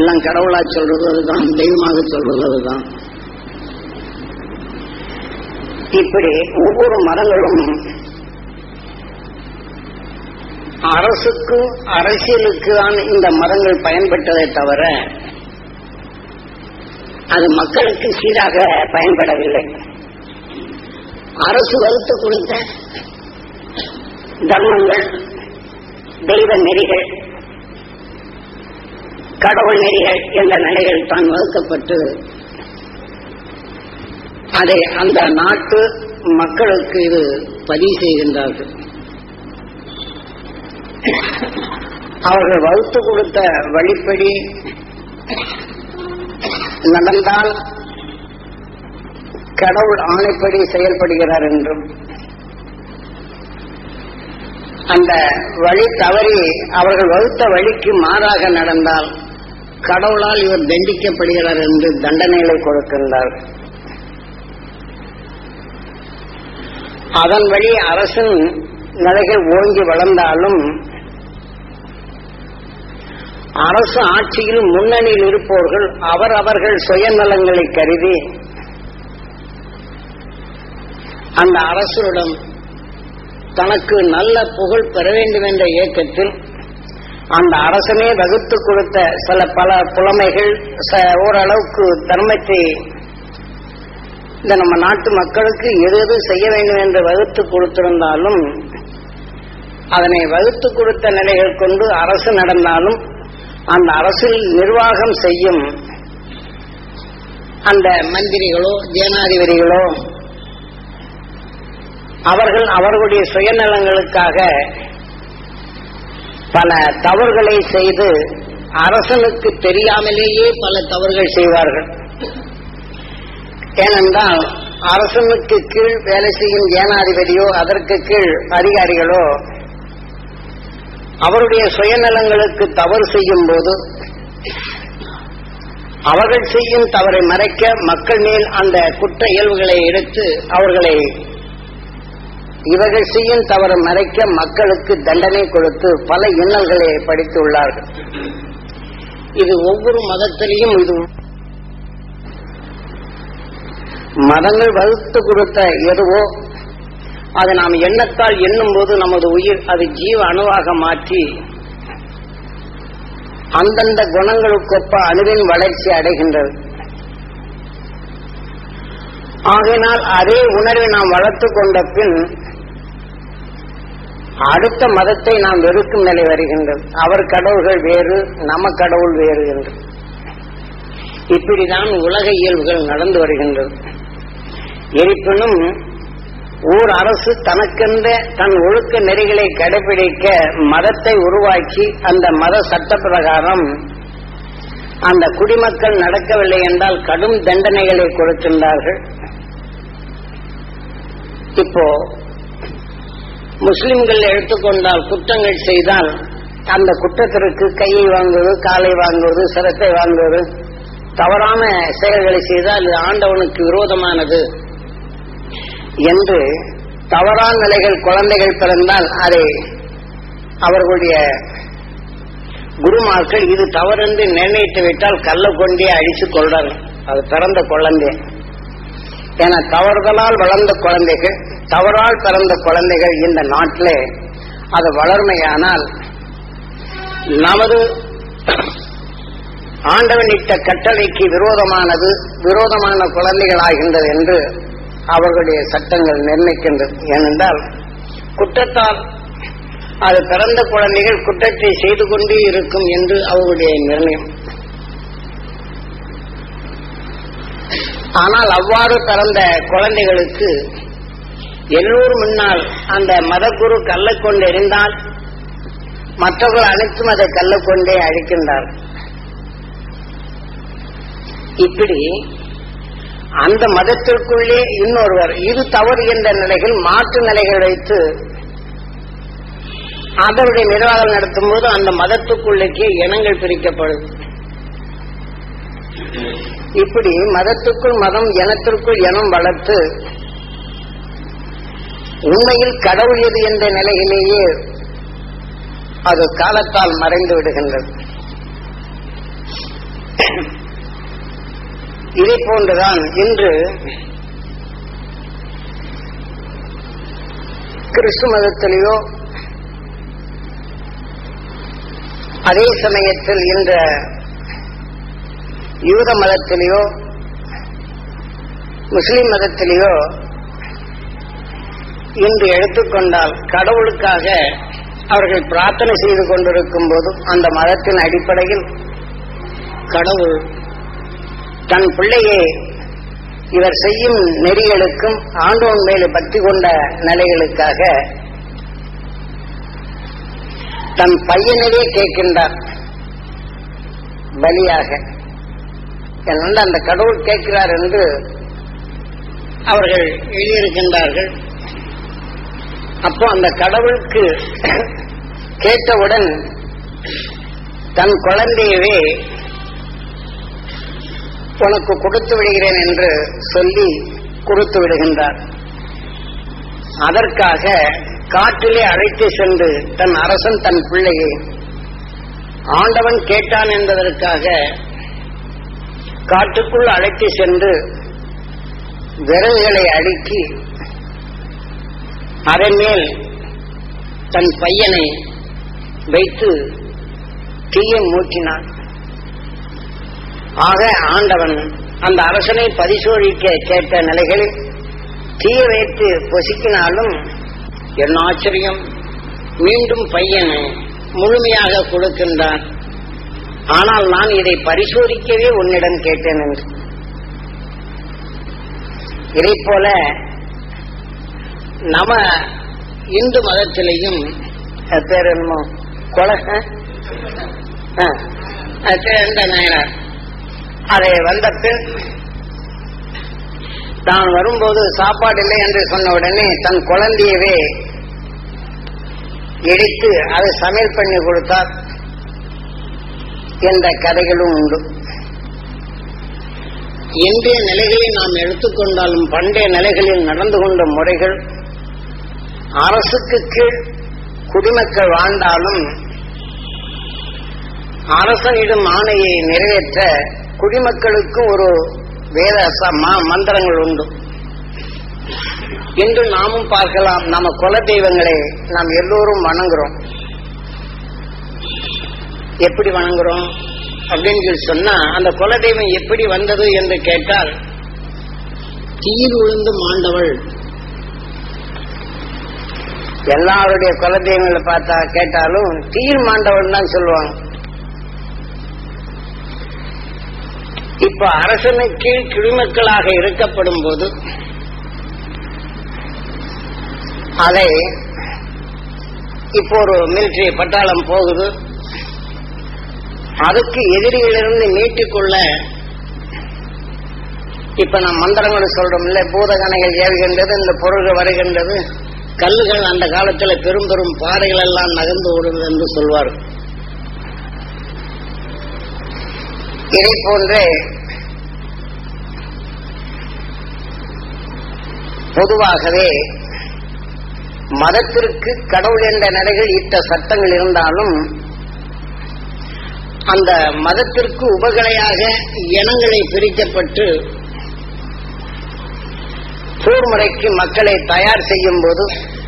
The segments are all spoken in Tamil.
எல்லாம் கடவுளா சொல்றது அதுதான் தெய்வமாக சொல்றது அதுதான் இப்படி ஒவ்வொரு மதங்களும் அரசுக்கும் அரசியலுக்கு தான் இந்த மதங்கள் பயன்பட்டதை தவிர அது மக்களுக்கு சீராக பயன்படவில்லை அரசு வகுத்து கொடுத்த தர்மங்கள் தெய்வ நெறிகள் கடவுள் நெறிகள் என்ற நிலைகள் தான் வகுக்கப்பட்டு அதை அந்த நாட்டு மக்களுக்கு இது பதிவு செய்கின்றார்கள் அவர்கள் வகுத்து கொடுத்த வழிப்படி நடந்தால் கடவுள் ஆணைப்படி செயல்படுகிறார் என்றும் அந்த வழி தவறி அவர்கள் வகுத்த வழிக்கு மாறாக நடந்தால் கடவுளால் இவர் தண்டிக்கப்படுகிறார் என்று தண்டனைகளை கொடுக்கின்றார் அதன் வழி அரசின் நிலைகள் ஓங்கி வளர்ந்தாலும் அரசு ஆட்சியில் முன்னணியில் இருப்பவர்கள் அவர் அவர்கள் சுயநலங்களை கருதி அந்த அரசுடன் தனக்கு நல்ல புகழ் பெற வேண்டும் என்ற இயக்கத்தில் அந்த அரசனே வகுத்து கொடுத்த சில பல புலமைகள் ச- ஓரளவுக்கு தர்மத்தை இந்த நம்ம நாட்டு மக்களுக்கு எது எது செய்ய வேண்டும் என்று வகுத்து கொடுத்திருந்தாலும் அதனை வகுத்து கொடுத்த நிலைகள் கொண்டு அரசு நடந்தாலும் அந்த அரசில் நிர்வாகம் செய்யும் அந்த மந்திரிகளோ ஜனாதிபதிகளோ அவர்கள் அவர்களுடைய சுயநலங்களுக்காக பல தவறுகளை செய்து அரசனுக்கு தெரியாமலேயே பல தவறுகள் செய்வார்கள் ஏனென்றால் அரசனுக்கு கீழ் வேலை செய்யும் ஜனாதிபதியோ அதற்கு கீழ் அதிகாரிகளோ அவருடைய சுயநலங்களுக்கு தவறு செய்யும் போது அவர்கள் செய்யும் தவறை மறைக்க மக்கள் மேல் அந்த குற்ற இயல்புகளை எடுத்து அவர்களை இவர்கள் செய்யும் தவறு மறைக்க மக்களுக்கு தண்டனை கொடுத்து பல இன்னல்களை படித்துள்ளார்கள் இது ஒவ்வொரு மதத்திலையும் இது மதங்கள் வகுத்து கொடுத்த எதுவோ அதை நாம் எண்ணத்தால் எண்ணும் போது நமது உயிர் அது ஜீவ அணுவாக மாற்றி அந்தந்த குணங்களுக்கொப்ப அணுவின் வளர்ச்சி அடைகின்றது ஆகையினால் அதே உணர்வை நாம் வளர்த்துக் கொண்ட பின் அடுத்த மதத்தை நாம் வெறுக்கும் நிலை வருகின்றது அவர் கடவுள்கள் வேறு நம்ம கடவுள் வேறு என்று இப்படிதான் உலக இயல்புகள் நடந்து வருகின்றது இருப்பினும் ஓர் அரசு தனக்கென்ற தன் ஒழுக்க நெறிகளை கடைபிடிக்க மதத்தை உருவாக்கி அந்த மத சட்ட பிரகாரம் அந்த குடிமக்கள் நடக்கவில்லை என்றால் கடும் தண்டனைகளை கொடுக்கின்றார்கள் இப்போ முஸ்லிம்கள் எடுத்துக்கொண்டால் குற்றங்கள் செய்தால் அந்த குற்றத்திற்கு கையை வாங்குவது காலை வாங்குவது சிரத்தை வாங்குவது தவறான செயல்களை செய்தால் இது ஆண்டவனுக்கு விரோதமானது என்று தவறான நிலைகள் குழந்தைகள் பிறந்தால் அதை அவர்களுடைய குருமார்கள் இது தவறென்று நிர்ணயித்து விட்டால் கல்ல கொண்டே அழித்துக் கொள்றார்கள் அது பிறந்த குழந்தை என தவறுதலால் வளர்ந்த குழந்தைகள் தவறால் பிறந்த குழந்தைகள் இந்த நாட்டிலே அது வளர்மையானால் நமது ஆண்டவன் இட்ட கட்டளைக்கு விரோதமானது விரோதமான குழந்தைகள் ஆகின்றது என்று அவர்களுடைய சட்டங்கள் நிர்ணயிக்கின்றது ஏனென்றால் குற்றத்தால் அது பிறந்த குழந்தைகள் குற்றத்தை செய்து கொண்டே இருக்கும் என்று அவர்களுடைய நிர்ணயம் ஆனால் அவ்வாறு பிறந்த குழந்தைகளுக்கு எல்லோரும் முன்னால் அந்த மதக்குரு கல்லை கொண்டு எறிந்தால் மற்றவர்கள் அனைத்தும் அதை கல்லை கொண்டே அழிக்கின்றார் இப்படி அந்த மதத்திற்குள்ளே இன்னொருவர் இது தவறு என்ற நிலைகள் மாற்று நிலைகள் வைத்து அதனுடைய நிர்வாகம் நடத்தும் போது அந்த மதத்துக்குள்ளேக்கே இனங்கள் பிரிக்கப்படும் இப்படி மதத்துக்குள் மதம் இனத்திற்குள் இனம் வளர்த்து உண்மையில் கடவுள் எது என்ற நிலையிலேயே அது காலத்தால் மறைந்து விடுகின்றது இதை போன்றுதான் இன்று கிறிஸ்து மதத்திலேயோ அதே சமயத்தில் இந்த யூத மதத்திலேயோ முஸ்லிம் மதத்திலேயோ இன்று எடுத்துக்கொண்டால் கடவுளுக்காக அவர்கள் பிரார்த்தனை செய்து கொண்டிருக்கும் போது அந்த மதத்தின் அடிப்படையில் கடவுள் தன் பிள்ளையை இவர் செய்யும் நெறிகளுக்கும் ஆண்டோன் மேலே பக்தி கொண்ட நிலைகளுக்காக தன் பையனவே கேட்கின்றார் பலியாக ஏனென்றால் அந்த கடவுள் கேட்கிறார் என்று அவர்கள் எழுதியிருக்கின்றார்கள் அப்போ அந்த கடவுளுக்கு கேட்டவுடன் தன் குழந்தையவே உனக்கு கொடுத்து விடுகிறேன் என்று சொல்லி கொடுத்து விடுகின்றார் அதற்காக காட்டிலே அழைத்து சென்று தன் அரசன் தன் பிள்ளையை ஆண்டவன் கேட்டான் என்பதற்காக காட்டுக்குள் அழைத்து சென்று விறகுகளை அடுக்கி அதன் மேல் தன் பையனை வைத்து தீயை மூட்டினான் ஆக ஆண்டவன் அந்த அரசனை பரிசோதிக்க கேட்ட நிலைகளில் தீய வைத்து பொசுக்கினாலும் என்ன ஆச்சரியம் மீண்டும் பையனை முழுமையாக கொடுக்கின்றான் ஆனால் நான் இதை பரிசோதிக்கவே உன்னிடம் கேட்டேன் என்று இதை போல நம இந்து மதத்திலையும் அது பேர் என்னமோ கொலை ஆ, அது பேர் எந்த நாயனார் அதை வந்த பின் தான் வரும்போது சாப்பாடு இல்லை என்று சொன்ன உடனே தன் குழந்தையவே எடுத்து அதை சமையல் பண்ணி கொடுத்தார் என்ற கதைகளும் உண்டு இன்றைய நிலைகளில் நாம் எடுத்துக்கொண்டாலும் பண்டைய நிலைகளில் நடந்து கொண்ட முறைகள் அரசுக்கு கீழ் குடிமக்கள் வாழ்ந்தாலும் அரசனிடம் ஆணையை நிறைவேற்ற குடிமக்களுக்கு ஒரு வேத ச- ம- மந்திரங்கள் உண்டு இன்று நாமும் பார்க்கலாம் நம்ம குல தெய்வங்களை நாம் எல்லோரும் வணங்குறோம் எப்படி வணங்குறோம் அப்படின்னு சொல்லி சொன்னா அந்த குல தெய்வம் எப்படி வந்தது என்று கேட்டால் தீர் விழுந்து மாண்டவள் எல்லாருடைய குல தெய்வங்களை பார்த்தா கேட்டாலும் தீர் மாண்டவள் தான் சொல்லுவாங்க இப்ப அரசனை கீழ் குடிமக்களாக இருக்கப்படும் போது அதை இப்போ ஒரு மிலிட்டரி பட்டாளம் போகுது அதுக்கு எதிரிகளிலிருந்து மீட்டுக்கொள்ள இப்ப நாம் மந்திரங்கள் சொல்றோம் இல்ல பூதகணைகள் ஏவுகின்றது இந்த பொருள்கள் வருகின்றது கல்லுகள் அந்த காலத்துல பெரும் பெரும் பாறைகள் எல்லாம் நகர்ந்து ஓடுது என்று சொல்வார்கள் இதை போன்றே பொதுவாகவே மதத்திற்கு கடவுள் என்ற நிலைகள் இட்ட சட்டங்கள் இருந்தாலும் அந்த மதத்திற்கு உபகலையாக இனங்களை பிரிக்கப்பட்டு போர் முறைக்கு மக்களை தயார் செய்யும் போது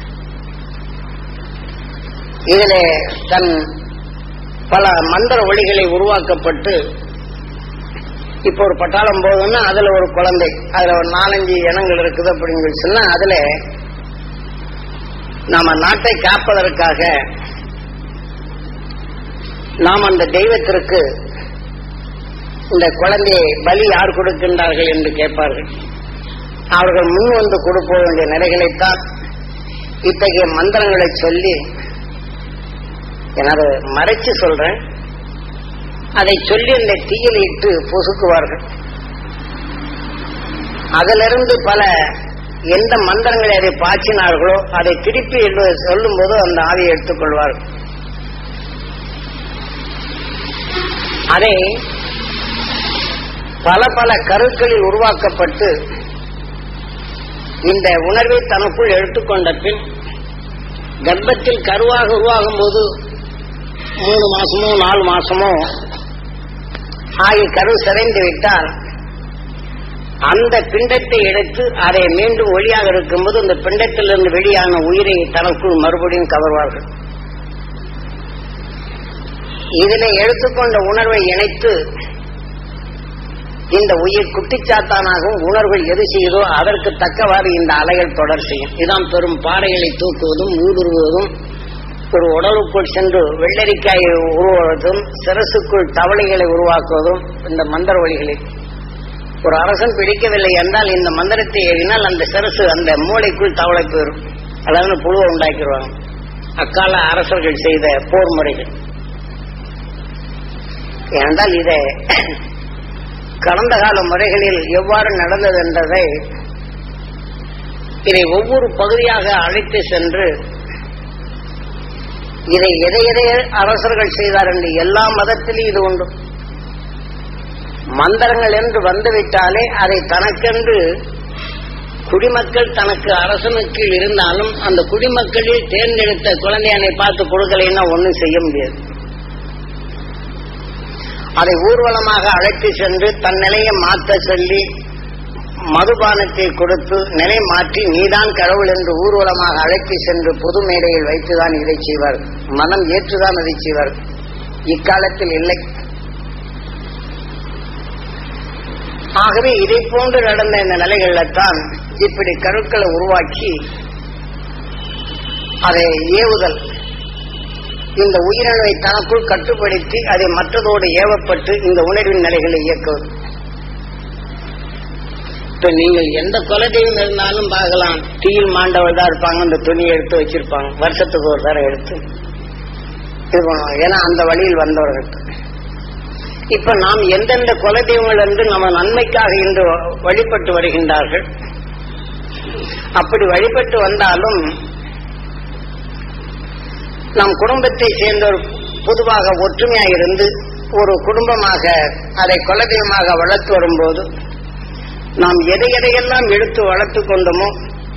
இதிலே தன் பல மந்திர ஒளிகளை உருவாக்கப்பட்டு இப்போ ஒரு பட்டாளம் போகுதுன்னா அதுல ஒரு குழந்தை அதுல ஒரு நாலஞ்சு இனங்கள் இருக்குது அப்படின்னு சொல்லி சொன்னா அதுல நாம நாட்டை காப்பதற்காக நாம் அந்த தெய்வத்திற்கு இந்த குழந்தையை பலி யார் கொடுக்கின்றார்கள் என்று கேட்பார்கள் அவர்கள் முன் வந்து கொடுக்க வேண்டிய நிலைகளைத்தான் இத்தகைய மந்திரங்களை சொல்லி எனது மறைச்சு சொல்றேன் அதை சொல்லி இந்த தீயில் இட்டு பொசுக்குவார்கள் அதிலிருந்து பல எந்த மந்திரங்களை அதை பாய்ச்சினார்களோ அதை திருப்பி சொல்லும் போது அந்த ஆவியை எடுத்துக்கொள்வார்கள் அதை பல பல கருக்களில் உருவாக்கப்பட்டு இந்த உணர்வை தனக்குள் எடுத்துக்கொண்ட பின் கர்ப்பத்தில் கருவாக உருவாகும் போது மூணு மாசமோ நாலு மாசமோ ஆகி கரு சிதைந்து விட்டால் அந்த பிண்டத்தை எடுத்து அதை மீண்டும் ஒளியாக இருக்கும்போது அந்த பிண்டத்திலிருந்து வெளியான உயிரை தனக்குள் மறுபடியும் கவர்வார்கள் இதில் எடுத்துக்கொண்ட உணர்வை இணைத்து இந்த உயிர் குட்டிச்சாத்தானாகவும் உணர்வுகள் எது செய்யுதோ அதற்கு தக்கவாறு இந்த அலைகள் தொடர் செய்யும் இதான் பெரும் பாறைகளை தூக்குவதும் ஊடுருவதும் ஒரு உடலுக்குள் சென்று வெள்ளரிக்காயை உருவாவதும் சிரசுக்குள் தவளைகளை உருவாக்குவதும் இந்த மந்திர வழிகளில் ஒரு அரசன் பிடிக்கவில்லை என்றால் இந்த மந்திரத்தை ஏறினால் அந்த சிரசு அந்த மூளைக்குள் தவளை போயிடும் அதாவது புழுவை உண்டாக்கிடுவாங்க அக்கால அரசர்கள் செய்த போர் முறைகள் ஏனென்றால் இதை கடந்த கால முறைகளில் எவ்வாறு நடந்தது என்றதை இதை ஒவ்வொரு பகுதியாக அழைத்து சென்று இதை எதை எதை அரசர்கள் செய்தார் என்று எல்லா மதத்திலும் இது உண்டு மந்திரங்கள் என்று வந்துவிட்டாலே அதை தனக்கென்று குடிமக்கள் தனக்கு அரசனுக்கு இருந்தாலும் அந்த குடிமக்களில் தேர்ந்தெடுத்த குழந்தையனை பார்த்து கொடுக்கலைன்னா ஒன்றும் செய்ய முடியாது அதை ஊர்வலமாக அழைத்து சென்று தன் நிலையை மாற்ற சொல்லி மதுபானத்தை கொடுத்து நிலை மாற்றி நீதான் கடவுள் என்று ஊர்வலமாக அழைத்து சென்று பொது மேடையில் வைத்துதான் இதை செய்வார் மனம் ஏற்றுதான் அதை செய்வார் இக்காலத்தில் இல்லை ஆகவே இதை போன்று நடந்த இந்த நிலைகள்ல தான் இப்படி கருக்களை உருவாக்கி அதை ஏவுதல் இந்த உயிரினவை தனக்குள் கட்டுப்படுத்தி அதை மற்றதோடு ஏவப்பட்டு இந்த உணர்வின் நிலைகளை இயக்குவது இப்ப நீங்கள் எந்த குலதெய்வம் இருந்தாலும் பார்க்கலாம் தீயில் மாண்டவர் தான் இருப்பாங்க அந்த துணியை எடுத்து வச்சிருப்பாங்க வருஷத்துக்கு ஒரு தரம் எடுத்து இது பண்ணுவாங்க ஏன்னா அந்த வழியில் வந்தவர்கள் இப்ப நாம் எந்தெந்த குலதெய்வங்கள் என்று நம்ம நன்மைக்காக இன்று வழிபட்டு வருகின்றார்கள் அப்படி வழிபட்டு வந்தாலும் நம் குடும்பத்தை சேர்ந்தோர் பொதுவாக ஒற்றுமையாக இருந்து ஒரு குடும்பமாக அதை குலதெய்வமாக வளர்த்து வரும்போது நாம் எதை எதையெல்லாம் எடுத்து வளர்த்து கொண்டோமோ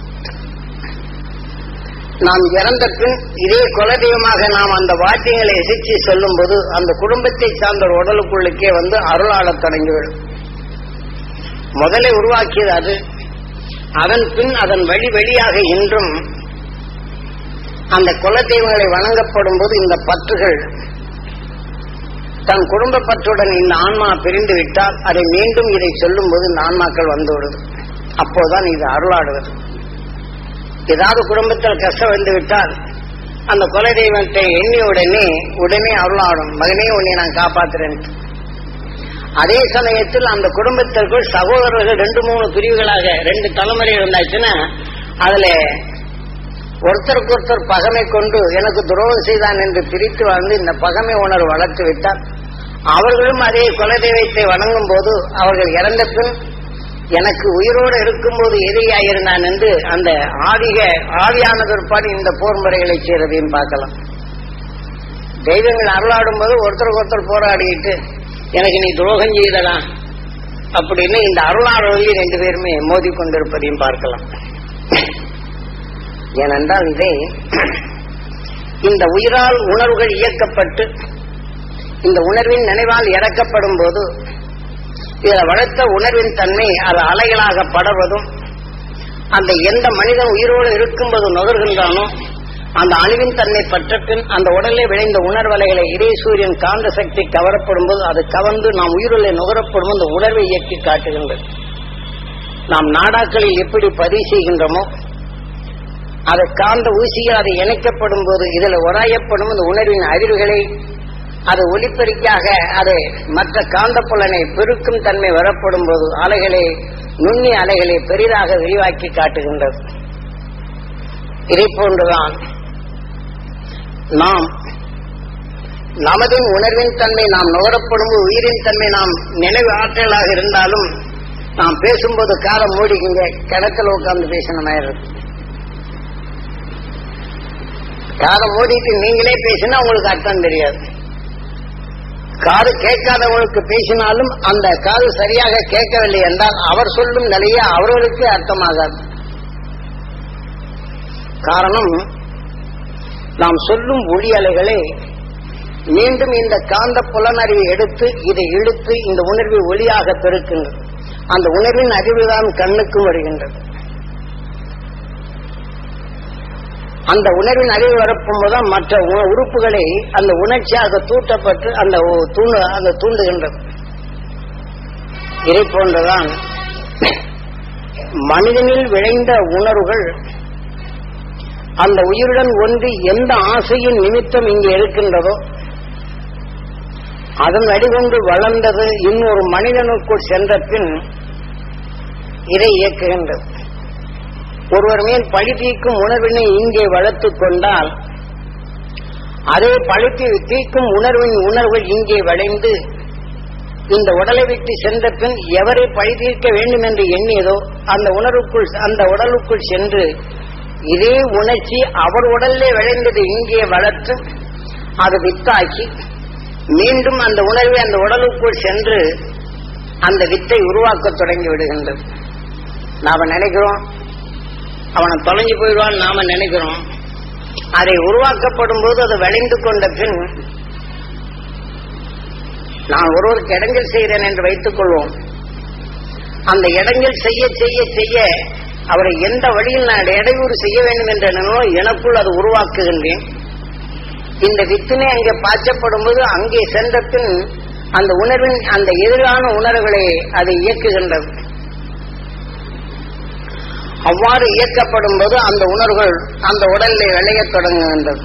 நாம் இறந்த பின் இதே குலதெய்வமாக நாம் அந்த வாத்தியங்களை எசிச்சு சொல்லும் போது அந்த குடும்பத்தை சார்ந்த ஒரு உடலுக்குள்ளுக்கே வந்து அருளாளத் தொடங்கிவிடும் முதலை உருவாக்கியது அது அதன் பின் அதன் வழி வழியாக இன்றும் அந்த குலதெய்வங்களை வணங்கப்படும் போது இந்த பற்றுகள் தன் குடும்ப பற்றுடன் இந்த ஆன்மா பிரிந்து விட்டால் அதை மீண்டும் இதை சொல்லும் போது இந்த ஆன்மாக்கள் வந்துவிடுது அப்போதான் இது அருளாடுவது ஏதாவது குடும்பத்தில் கஷ்டம் வந்து விட்டால் அந்த கொலை தெய்வத்தை எண்ணி உடனே உடனே அருளாடும் மகனே உன்னை நான் காப்பாத்துறேன் அதே சமயத்தில் அந்த குடும்பத்திற்குள் சகோதரர்கள் ரெண்டு மூணு பிரிவுகளாக ரெண்டு தலைமுறை இருந்தாச்சுன்னா அதுல ஒருத்தருக்கு ஒருத்தர் பகமை கொண்டு எனக்கு துரோகம் செய்தான் என்று பிரித்து வாழ்ந்து இந்த பகமை உணர்வு வளர்த்து விட்டால் அவர்களும் அதே குலதெய்வத்தை வணங்கும் போது அவர்கள் இறந்த பின் எனக்கு உயிரோடு இருக்கும்போது எதிரியாயிருந்தான் என்று அந்த ஆதிக ஆவியான பிற்பாடு இந்த போர் முறைகளை செய்யறதையும் பார்க்கலாம் தெய்வங்கள் அருளாடும் போது ஒருத்தருக்கு ஒருத்தர் போராடிட்டு எனக்கு நீ துரோகம் செய்தடா அப்படின்னு இந்த அருளாடுவதில் ரெண்டு பேருமே மோதி கொண்டிருப்பதையும் பார்க்கலாம் ஏனென்றால் இதை இந்த உயிரால் உணர்வுகள் இயக்கப்பட்டு இந்த உணர்வின் நினைவால் இறக்கப்படும் போது இதில் வளர்த்த உணர்வின் தன்மை அது அலைகளாக படர்வதும் அந்த எந்த மனிதன் உயிரோடு இருக்கும்போது நுகர்கின்றானோ அந்த அணுவின் தன்மை பற்ற பின் அந்த உடலே விளைந்த உணர்வலைகளை இதே சூரியன் காந்த சக்தி கவரப்படும் போது அது கவர்ந்து நாம் உயிருள்ளே நுகரப்படும் அந்த உணர்வை இயக்கி காட்டுகின்றது நாம் நாடாக்களில் எப்படி பதிவு செய்கின்றோமோ அது காந்த ஊசிகள் அதை இணைக்கப்படும் போது இதில் உராயப்படும் அந்த உணர்வின் அதிர்வுகளை அது ஒலிப்பெருக்காக அது மற்ற காந்த புலனை பெருக்கும் தன்மை வரப்படும் போது அலைகளை நுண்ணி அலைகளை பெரிதாக விரிவாக்கி காட்டுகின்றது இதை போன்றுதான் நாம் நமதின் உணர்வின் தன்மை நாம் நுகரப்படும் போது உயிரின் தன்மை நாம் நினைவு ஆற்றலாக இருந்தாலும் நாம் பேசும்போது காலம் மூடிக்குங்க கிணத்துல உட்கார்ந்து பேசின மாதிரி இருக்கு காலம் மூடிட்டு நீங்களே பேசினா உங்களுக்கு அர்த்தம் தெரியாது காது கேட்காதவங்களுக்கு பேசினாலும் அந்த காது சரியாக கேட்கவில்லை என்றால் அவர் சொல்லும் நிலையே அவர்களுக்கு அர்த்தமாகாது காரணம் நாம் சொல்லும் ஒளி அலைகளை மீண்டும் இந்த காந்த புலனறிவை எடுத்து இதை இழுத்து இந்த உணர்வை ஒளியாக பெருக்கின்றது அந்த உணர்வின் அறிவுதான் கண்ணுக்கும் வருகின்றது அந்த உணர்வின் அறிவு வரப்போதுதான் மற்ற உ- உறுப்புகளை அந்த உணர்ச்சியாக தூட்டப்பட்டு அந்த ஒ- தூண்டு அந்த தூண்டுகின்றது இதை போன்றுதான் மனிதனில் விளைந்த உணர்வுகள் அந்த உயிருடன் ஒன்றி எந்த ஆசையின் நிமித்தம் இங்கே இருக்கின்றதோ அதன் வடிகொண்டு வளர்ந்தது இன்னொரு மனிதனுக்குள் சென்ற பின் இதை இயக்குகின்றது ஒருவர் மேல் பழி தீர்க்கும் உணர்வினை இங்கே வளர்த்துக் கொண்டால் அதே பழி தீ- தீர்க்கும் உணர்வின் உணர்வுகள் இங்கே விளைந்து இந்த உடலை விட்டு சென்ற பின் எவரை பழி தீர்க்க வேண்டும் என்று எண்ணியதோ அந்த உணர்வுக்குள் அந்த உடலுக்குள் சென்று இதே உணர்ச்சி அவர் உடலிலே விளைந்தது இங்கே வளர்த்து அது வித்தாக்கி மீண்டும் அந்த உணர்வை அந்த உடலுக்குள் சென்று அந்த வித்தை உருவாக்க தொடங்கி விடுகின்றது நாம நினைக்கிறோம் அவனை தொலைஞ்சு போயிடுவான் நாம நினைக்கிறோம் அதை உருவாக்கப்படும் போது அது விளைந்து கொண்ட பின் நான் ஒருவருக்கு இடைஞ்சல் செய்கிறேன் என்று வைத்துக் கொள்வோம் அந்த இடைஞ்சல் செய்ய செய்ய செய்ய அவரை எந்த வழியில் நான் இடையூறு செய்ய வேண்டும் என்ற எண்ணமோ எனக்குள் அது உருவாக்குகின்றேன் இந்த வித்தினை அங்கே பாய்ச்சப்படும் போது அங்கே சென்ற பின் அந்த உணர்வின் அந்த எதிரான உணர்வுகளை அதை இயக்குகின்றது அவ்வாறு இயக்கப்படும் போது அந்த உணர்வுகள் அந்த உடலில் விளையத் தொடங்குகின்றது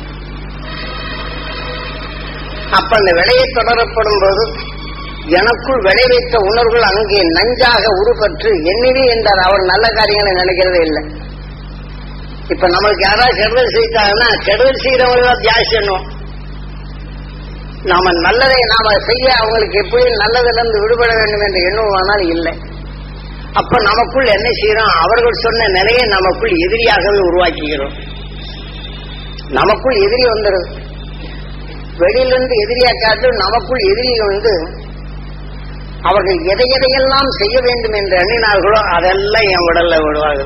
அப்ப அந்த விளையை தொடரப்படும் போது எனக்குள் விளைவித்த உணர்வுகள் அங்கே நஞ்சாக உருப்பற்று எண்ணிவே என்றார் அவர் நல்ல காரியங்களை நினைக்கிறதே இல்லை இப்ப நம்மளுக்கு யாராவது கெடுதல் செய்தாங்கன்னா கெடுதல் செய்யறவங்கள தியாசியணும் நாம நல்லதை நாம செய்ய அவங்களுக்கு எப்படி நல்லதிலிருந்து விடுபட வேண்டும் என்ற எண்ணமானால் இல்லை அப்ப நமக்குள் என்ன செய்யறோம் அவர்கள் சொன்ன நிலையை நமக்குள் எதிரியாகவே உருவாக்குகிறோம் நமக்குள் எதிரி வந்துடுது வெளியிலிருந்து எதிரியா காட்டு நமக்குள் எதிரி வந்து அவர்கள் எதை எதையெல்லாம் செய்ய வேண்டும் என்று எண்ணினார்களோ அதெல்லாம் என் உடல்ல விடுவார்கள்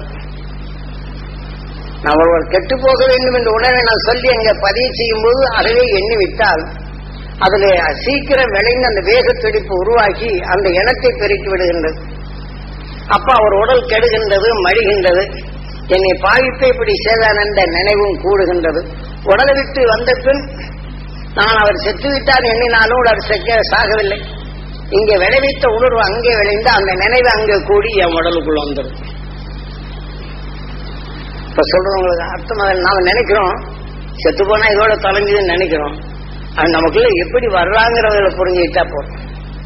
நான் ஒருவர் கெட்டு போக வேண்டும் என்ற உணர்வை நான் சொல்லி அங்க பதிவு செய்யும் போது அதுவே எண்ணி விட்டால் அதுல சீக்கிரம் விளைந்து அந்த வேக துடிப்பு உருவாக்கி அந்த இனத்தை பெருக்கி விடுகின்றது அப்ப அவர் உடல் கெடுகின்றது மடிகின்றது என்னை பாவித்து இப்படி செய்தான் என்ற நினைவும் கூடுகின்றது உடலை விட்டு வந்த பின் நான் அவர் செத்து விட்டார் எண்ணினாலும் அவர் செக்க சாகவில்லை இங்கே விளைவித்த உணர்வு அங்கே விளைந்து அந்த நினைவு அங்கே கூடி என் உடலுக்குள்ள வந்துடும் இப்ப சொல்றவங்களுக்கு அர்த்தம் அது நாம நினைக்கிறோம் செத்து போனா இதோட தொலைஞ்சதுன்னு நினைக்கிறோம் அது நமக்குள்ள எப்படி வர்றாங்கிறவங்களை புரிஞ்சுக்கிட்டா போதும்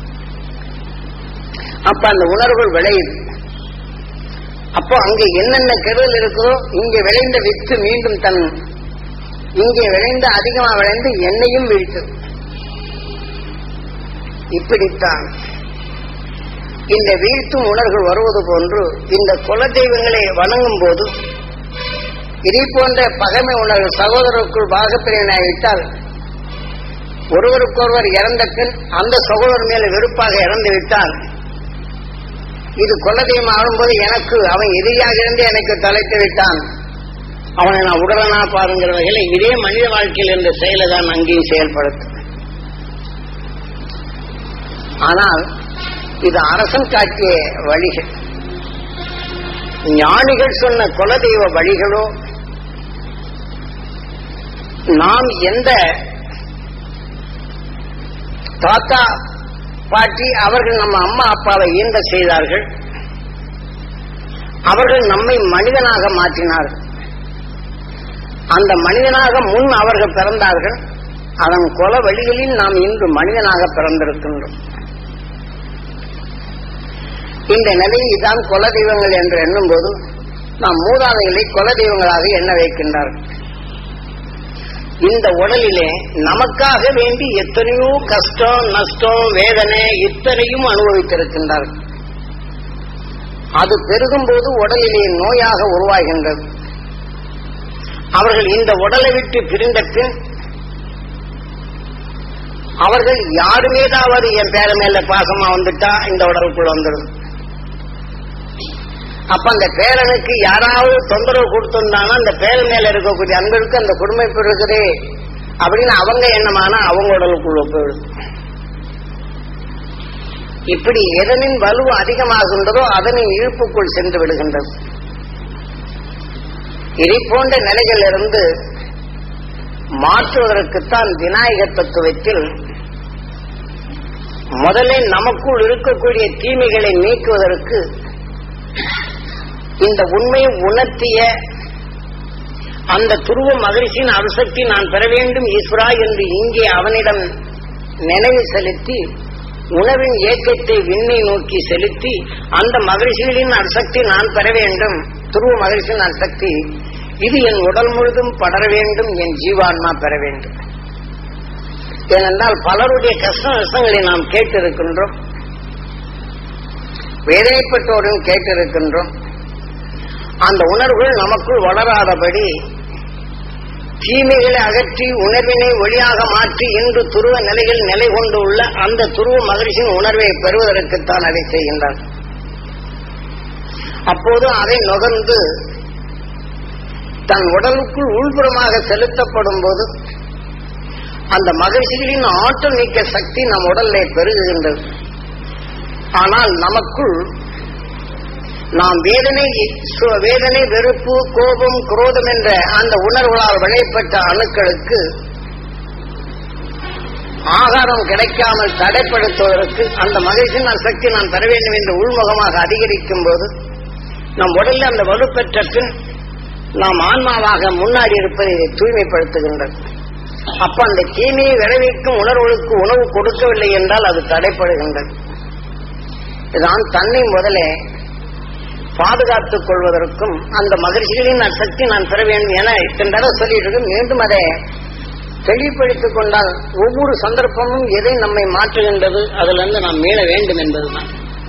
அப்ப அந்த உணர்வுகள் விளையுது அப்போ அங்க என்னென்ன கெடுதல் இருக்குதோ இங்க விளைந்த வித்து மீண்டும் தன் இங்கே விளைந்து அதிகமா விளைந்து என்னையும் வீழ்த்து இப்படித்தான் இந்த வீழ்த்தும் உணர்வுகள் வருவது போன்று இந்த குல தெய்வங்களை வணங்கும் போது இதை போன்ற பகைமை உணர்வு சகோதரருக்குள் பாகப்பிரிவினாகிவிட்டால் ஒருவருக்கொருவர் இறந்த பின் அந்த சகோதரர் மேல வெறுப்பாக இறந்து விட்டால் இது குலதெய்வம் ஆடும்போது எனக்கு அவன் எதிரியாக இருந்து எனக்கு தலைத்து விட்டான் அவனை நான் உடலனா பாருங்கிற வகையில இதே மனித வாழ்க்கையில் இருந்த செயலை தான் அங்கேயும் செயல்படுத்தும் ஆனால் இது அரசன் காட்டிய வழிகள் ஞானிகள் சொன்ன குலதெய்வ வழிகளோ நாம் எந்த தாத்தா பாட்டி அவர்கள் நம்ம அம்மா அப்பாவை ஈந்த செய்தார்கள் அவர்கள் நம்மை மனிதனாக மாற்றினார்கள் அந்த மனிதனாக முன் அவர்கள் பிறந்தார்கள் அதன் கொல வழிகளில் நாம் இன்று மனிதனாக பிறந்திருக்கின்றோம் இந்த நிலையில் தான் குல தெய்வங்கள் என்று எண்ணும்போது நாம் மூதாதைகளை குல தெய்வங்களாக எண்ண வைக்கின்றார்கள் இந்த உடலிலே நமக்காக வேண்டி எத்தனையோ கஷ்டம் நஷ்டம் வேதனை இத்தனையும் அனுபவித்திருக்கின்றார்கள் அது பெருகும் போது உடலிலே நோயாக உருவாகின்றது அவர்கள் இந்த உடலை விட்டு பிரிந்த பின் அவர்கள் யாரு மீதாவது என் பேர மேல பாசமா வந்துட்டா இந்த உடலுக்குள்ள வந்துடும் அப்ப அந்த பேரனுக்கு யாராவது தொந்தரவு கொடுத்திருந்தாங்கன்னா அந்த பேரன் மேல இருக்கக்கூடிய அன்பிற்கு அந்த குடும்பம் இருக்குதே அப்படின்னு அவங்க எண்ணமானா அவங்க உடலுக்குள்ள போயிடும் இப்படி எதனின் வலு அதிகமாகின்றதோ அதனின் இழுப்புக்குள் சென்று விடுகின்றது இதை போன்ற நிலைகளிலிருந்து மாற்றுவதற்குத்தான் விநாயக தத்துவத்தில் முதலில் நமக்குள் இருக்கக்கூடிய தீமைகளை நீக்குவதற்கு இந்த உண்மையை உணர்த்திய அந்த துருவ மகிழ்ச்சியின் அரிசக்தி நான் பெற வேண்டும் ஈஸ்வரா என்று இங்கே அவனிடம் நினைவு செலுத்தி உணவின் இயக்கத்தை விண்ணை நோக்கி செலுத்தி அந்த மகிழ்ச்சிகளின் அரிசக்தி நான் பெற வேண்டும் துருவ மகிழ்ச்சியின் அரிசக்தி இது என் உடல் முழுதும் படர வேண்டும் என் ஜீவான்மா பெற வேண்டும் ஏனென்றால் பலருடைய கஷ்ட நஷ்டங்களை நாம் கேட்டிருக்கின்றோம் வேதனைப்பட்டோரும் கேட்டிருக்கின்றோம் அந்த உணர்வுகள் நமக்குள் வளராதபடி தீமைகளை அகற்றி உணர்வினை ஒளியாக மாற்றி இன்று துருவ நிலையில் நிலை கொண்டு உள்ள அந்த துருவ மகிழ்ச்சியின் உணர்வை பெறுவதற்குத்தான் அதை செய்கின்றார் அப்போது அதை நுகர்ந்து தன் உடலுக்குள் உள்புறமாக செலுத்தப்படும் போது அந்த மகிழ்ச்சிகளின் ஆற்றல் நீக்க சக்தி நம் உடலிலே பெருகுகின்றது ஆனால் நமக்குள் நாம் வேதனை சு- வேதனை வெறுப்பு கோபம் குரோதம் என்ற அந்த உணர்வுகளால் விளையப்பட்ட அணுக்களுக்கு ஆகாரம் கிடைக்காமல் தடைப்படுத்துவதற்கு அந்த மகிழ்ச்சியின் சக்தி நான் பெற வேண்டும் என்று உள்முகமாக அதிகரிக்கும் போது நம் உடலில் அந்த வலுப்பெற்ற பின் நாம் ஆன்மாவாக முன்னாடி இருப்பதை இதை தூய்மைப்படுத்துகின்றது அப்ப அந்த தீமையை விளைவிக்கும் உணர்வுகளுக்கு உணவு கொடுக்கவில்லை என்றால் அது தடைப்படுகின்றது இதுதான் தன்னை முதலே பாதுகாத்துக் கொள்வதற்கும் அந்த மகிழ்ச்சிகளின் சக்தி நான் பெற வேண்டும் என இத்தனை தடவை சொல்லிட்டு இருக்கு மீண்டும் அதை தெளிவுபடுத்திக் கொண்டால் ஒவ்வொரு சந்தர்ப்பமும் எதை நம்மை மாற்றுகின்றது அதிலிருந்து நாம் மீள வேண்டும் என்பதுதான்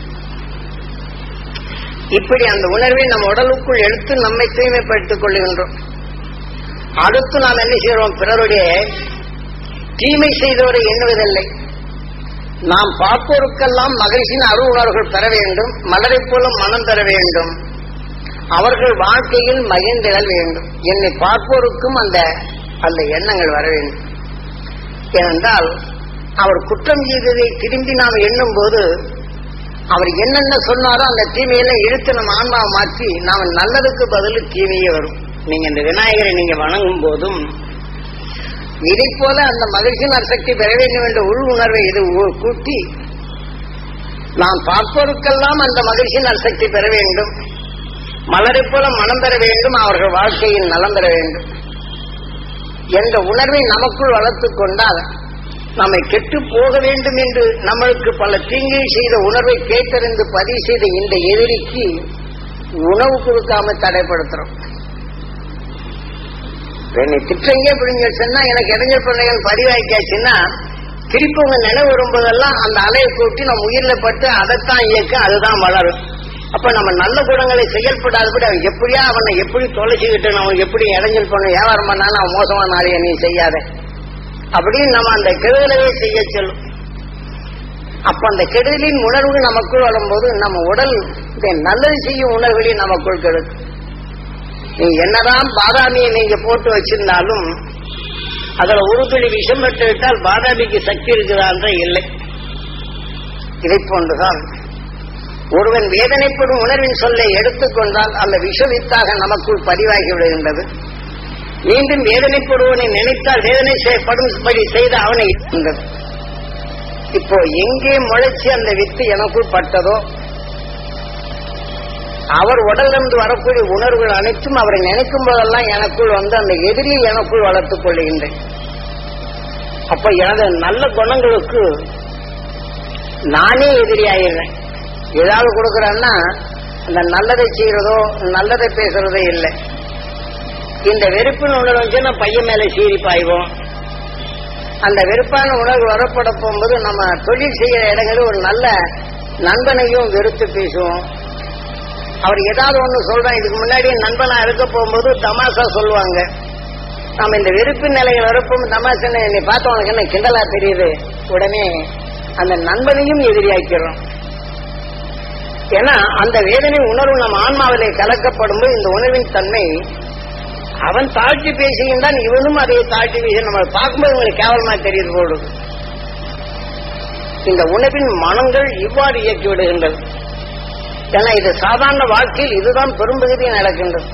இப்படி அந்த உணர்வை நம் உடலுக்குள் எடுத்து நம்மை தூய்மைப்படுத்திக் கொள்ளுகின்றோம் அடுத்து நாம் என்ன செய்கிறோம் பிறருடைய தீமை செய்தவரை எண்ணுவதில்லை நாம் பார்ப்போருக்கெல்லாம் மகிழ்ச்சியின் அருள் உணர்வுகள் பெற வேண்டும் மலரைப் போல மனம் பெற வேண்டும் அவர்கள் வாழ்க்கையில் மகிழ்ந்திடல் வேண்டும் என்னை பார்ப்போருக்கும் அந்த அந்த எண்ணங்கள் வர வேண்டும் ஏனென்றால் அவர் குற்றம் செய்ததை திரும்பி நாம் எண்ணும் போது அவர் என்னென்ன சொன்னாரோ அந்த தீமையெல்லாம் இழுத்து நம்ம ஆன்மாவை மாற்றி நாம நல்லதுக்கு பதில் தீமையே வரும் நீங்க இந்த விநாயகரை நீங்க வணங்கும் போதும் இதை போல அந்த மகிழ்ச்சியின் சக்தி பெற வேண்டும் என்ற உள் உணர்வை இது ஊ- கூட்டி நாம் பார்ப்போருக்கெல்லாம் அந்த மகிழ்ச்சியின் சக்தி பெற வேண்டும் மலரைப் போல மனம் பெற வேண்டும் அவர்கள் வாழ்க்கையில் நலம் பெற வேண்டும் என்ற உணர்வை நமக்குள் வளர்த்துக் கொண்டால் நம்மை கெட்டு போக வேண்டும் என்று நம்மளுக்கு பல தீங்கை செய்த உணர்வை கேட்டறிந்து பதிவு செய்த இந்த எதிரிக்கு உணவு கொடுக்காம தடைப்படுத்துறோம் என்னை திட்டங்க பிடிங்க சொன்னா எனக்கு இளைஞர் பிள்ளைகள் பதிவாக்கியாச்சுன்னா திருப்பி உங்க நினைவு வரும்போதெல்லாம் அந்த அலையை கூட்டி நம்ம உயிரில பட்டு அதைத்தான் இயக்க அதுதான் வளரும் அப்ப நம்ம நல்ல குணங்களை செயல்படாதபடி அவன் எப்படியா அவனை எப்படி தொலைச்சிக்கிட்டு அவன் எப்படி இளைஞர் பண்ண வியாபாரம் பண்ணாலும் அவன் மோசமான ஆளைய நீ செய்யாத அப்படின்னு நம்ம அந்த கெடுதலவே செய்ய சொல்லும் அப்ப அந்த கெடுதலின் உணர்வு நமக்குள் வரும்போது நம்ம உடல் இந்த நல்லது செய்யும் உணர்வுகளையும் நமக்குள் கெடுக்கும் நீங்க என்னதான் பாதாமியை நீங்க போட்டு வச்சிருந்தாலும் அதுல ஒரு துளி விஷம் விட்டு விட்டால் பாதாமிக்கு சக்தி இருக்குதான்ற இல்லை இதை போன்றுதான் ஒருவன் வேதனைப்படும் உணர்வின் சொல்லை எடுத்துக்கொண்டால் அந்த விஷவித்தாக நமக்குள் பதிவாகி விடுகின்றது மீண்டும் வேதனைப்படுவனை நினைத்தால் வேதனை செய்யப்படும்படி செய்த அவனை இருக்கின்றது இப்போ எங்கே முளைச்சு அந்த வித்து எனக்குள் பட்டதோ அவர் உடலிருந்து வரக்கூடிய உணர்வுகள் அனைத்தும் அவரை நினைக்கும் போதெல்லாம் எனக்குள் வந்து அந்த எதிரியை எனக்குள் வளர்த்துக் கொள்கின்றேன் அப்ப எனது நல்ல குணங்களுக்கு நானே எதிரியாயிடுறேன் ஏதாவது கொடுக்கறேன்னா அந்த நல்லதை செய்யறதோ நல்லதை பேசுறதோ இல்லை இந்த வெறுப்பின் உணர்வு வந்துச்சுன்னா பையன் மேல சீறி பாய்வோம் அந்த வெறுப்பான உணர்வு வரப்பட போகும்போது நம்ம தொழில் செய்யற இடங்களில் ஒரு நல்ல நண்பனையும் வெறுத்து பேசுவோம் அவர் ஏதாவது ஒண்ணு சொல்றான் இதுக்கு முன்னாடி நண்பனா இருக்க போகும்போது தமாஷா சொல்லுவாங்க நம்ம இந்த வெறுப்பின் நிலையில் வரப்போம் தமாஷா என்னை பார்த்து உனக்கு என்ன கிண்டலா தெரியுது உடனே அந்த நண்பனையும் எதிரியாக்கிறோம் ஏன்னா அந்த வேதனை உணர்வு நம்ம ஆன்மாவிலே கலக்கப்படும் போது இந்த உணர்வின் தன்மை அவன் தாழ்த்தி பேசுகின்றான் இவனும் அதை தாழ்த்தி பேச நம்ம பார்க்கும்போது உங்களுக்கு கேவலமா தெரியுது போடு இந்த உணவின் மனங்கள் இவ்வாறு இயக்கி விடுகின்றது ஏன்னா இது சாதாரண வாழ்க்கையில் இதுதான் பெரும்பகுதி நடக்கின்றது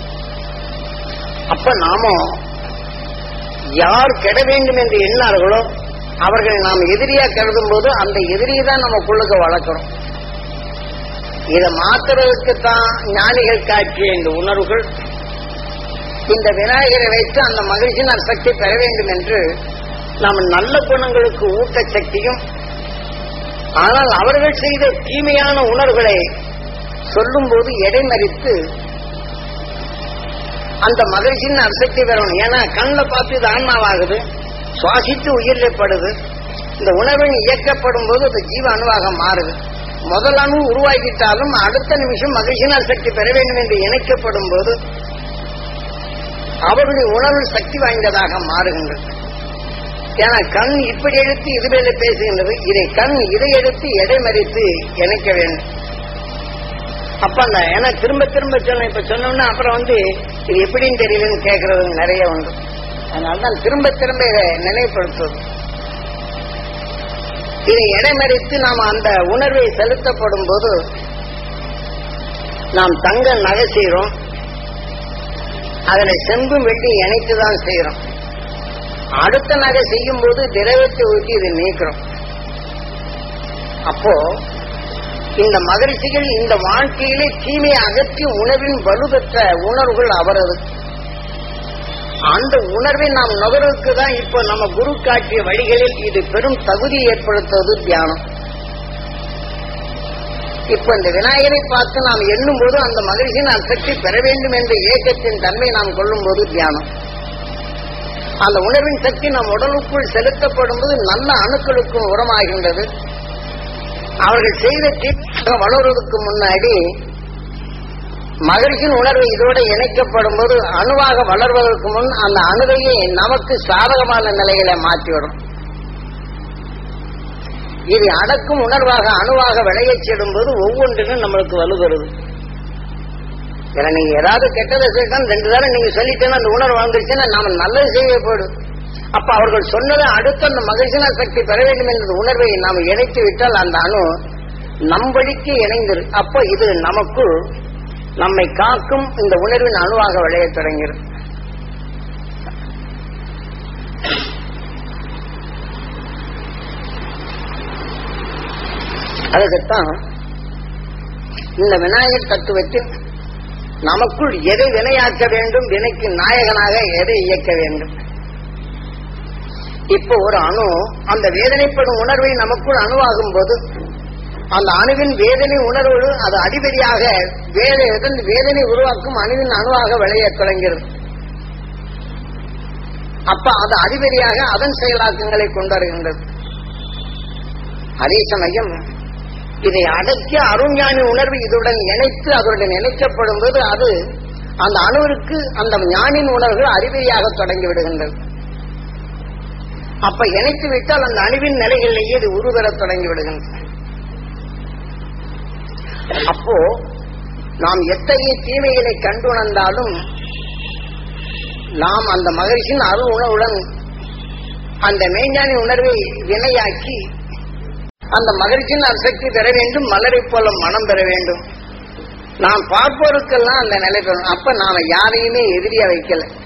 அப்ப நாம யார் கெட வேண்டும் என்று எண்ணார்களோ அவர்கள் நாம் எதிரியா கருதும் போது அந்த எதிரியை தான் நமக்குள்ளுக்கு வளர்க்கிறோம் இதை மாத்துறதுக்குத்தான் ஞானிகள் காட்டிய இந்த உணர்வுகள் இந்த விநாயகரை வைத்து அந்த மகிழ்ச்சியின் சக்தி பெற வேண்டும் என்று நாம் நல்ல குணங்களுக்கு ஊட்டச்சக்தியும் ஆனால் அவர்கள் செய்த தீமையான உணர்வுகளை சொல்லும் போது இடைமறித்து அந்த மகிழ்ச்சியின் அசக்தி பெறணும் ஏன்னா கண்ணில் பார்த்து இது ஆன்மாவாகுது சுவாசித்து உயிரிழப்படுது இந்த உணர்வின் இயக்கப்படும் போது அது ஜீவ அணுவாக மாறுது முதல் அணு உருவாக்கிட்டாலும் அடுத்த நிமிஷம் மகிழ்ச்சியினால் சக்தி பெற வேண்டும் என்று இணைக்கப்படும் போது அவர்களுடைய உணர்வு சக்தி வாய்ந்ததாக மாறுகின்றது ஏன்னா கண் இப்படி எடுத்து இது மேல பேசுகின்றது இதை கண் இதை எடுத்து இடைமறித்து இணைக்க வேண்டும் அப்ப அந்த ஏன்னா திரும்ப திரும்ப சொன்ன இப்ப சொன்னோம்னா அப்புறம் வந்து இது எப்படின்னு தெரியலன்னு கேட்கறது நிறைய உண்டு அதனால்தான் திரும்ப திரும்ப இதை நினைவுபடுத்துவது இதை இடைமறித்து நாம் அந்த உணர்வை செலுத்தப்படும் போது நாம் தங்க நகை செய்கிறோம் அதில் செம்பும் வெட்டி இணைத்து தான் செய்கிறோம் அடுத்த நகை செய்யும் போது திரவத்தை ஊற்றி இதை நீக்கிறோம் அப்போ இந்த மகிழ்ச்சிகள் இந்த வாழ்க்கையிலே தீமையை அகற்றி உணவின் வலுப்பெற்ற உணர்வுகள் அவரது அந்த உணர்வை நாம் நுகர்வுக்கு தான் இப்போ நம்ம குரு காட்டிய வழிகளில் இது பெரும் தகுதியை ஏற்படுத்துவது தியானம் இப்ப இந்த விநாயகரை பார்த்து நாம் எண்ணும் போது அந்த மகிழ்ச்சியின் அசக்தி பெற வேண்டும் என்ற ஏக்கத்தின் தன்மை நாம் கொள்ளும் போது தியானம் அந்த உணர்வின் சக்தி நம் உடலுக்குள் செலுத்தப்படும் போது நல்ல அணுக்களுக்கும் உரமாகின்றது அவர்கள் செய்த தீர்ப்பாக வளர்வதற்கு முன்னாடி மகிழ்ச்சியின் உணர்வு இதோடு இணைக்கப்படும் போது அணுவாக வளர்வதற்கு முன் அந்த அணுவையே நமக்கு சாதகமான நிலைகளை மாற்றிவிடும் இது அடக்கும் உணர்வாக அணுவாக விளையச் செல்லும் போது ஒவ்வொன்றிலும் நம்மளுக்கு வலுகிறது ஏன்னா நீங்க ஏதாவது கெட்டதை செய்யணும் ரெண்டு தடவை நீங்க சொல்லிட்டேன்னா அந்த உணர்வு வந்துருச்சுன்னா நாம நல்லது செய்ய போடும் அப்ப அவர்கள் சொன்னதை அடுத்து அந்த மகிழ்ச்சியான சக்தி பெற வேண்டும் என்ற உணர்வை நாம் இணைத்து விட்டால் அந்த அணு நம்படிக்கு இணைந்திரு அப்ப இது நமக்குள் நம்மை காக்கும் இந்த உணர்வின் அணுவாக விளையத் தொடங்கிறது அதுக்குத்தான் இந்த விநாயகர் தத்துவத்தில் நமக்குள் எதை வினையாக்க வேண்டும் வினைக்கு நாயகனாக எதை இயக்க வேண்டும் இப்போ ஒரு அணு அந்த வேதனைப்படும் உணர்வை நமக்குள் அணுவாகும் போது அந்த அணுவின் வேதனை உணர்வு அது அடிப்படையாக வேதனை வேதனை உருவாக்கும் அணுவின் அணுவாக விளைய தொடங்கிறது அப்ப அது அடிப்படையாக அதன் செயலாக்கங்களை கொண்டாடுகின்றது அதே சமயம் இதை அடக்கிய அருஞானி உணர்வு இதுடன் இணைத்து அதனுடன் இணைக்கப்படும் போது அது அந்த அணுவிற்கு அந்த ஞானின் உணர்வுகள் அறிவியாக தொடங்கி விடுகின்றது அப்ப இணைத்து விட்டால் அந்த அணுவின் நிலைகளிலேயே இது உருவரத் தொடங்கி விடுகின்றது அப்போ நாம் எத்தகைய தீமைகளை கண்டுணர்ந்தாலும் நாம் அந்த மகிழ்ச்சியின் அரு உணவுடன் அந்த மெய்ஞானி உணர்வை வினையாக்கி அந்த மகிழ்ச்சியின் அசக்தி பெற வேண்டும் மலரை போல மனம் பெற வேண்டும் நாம் பார்ப்போருக்கெல்லாம் அந்த நிலை பெறணும் அப்ப நாம யாரையுமே எதிரியா வைக்கல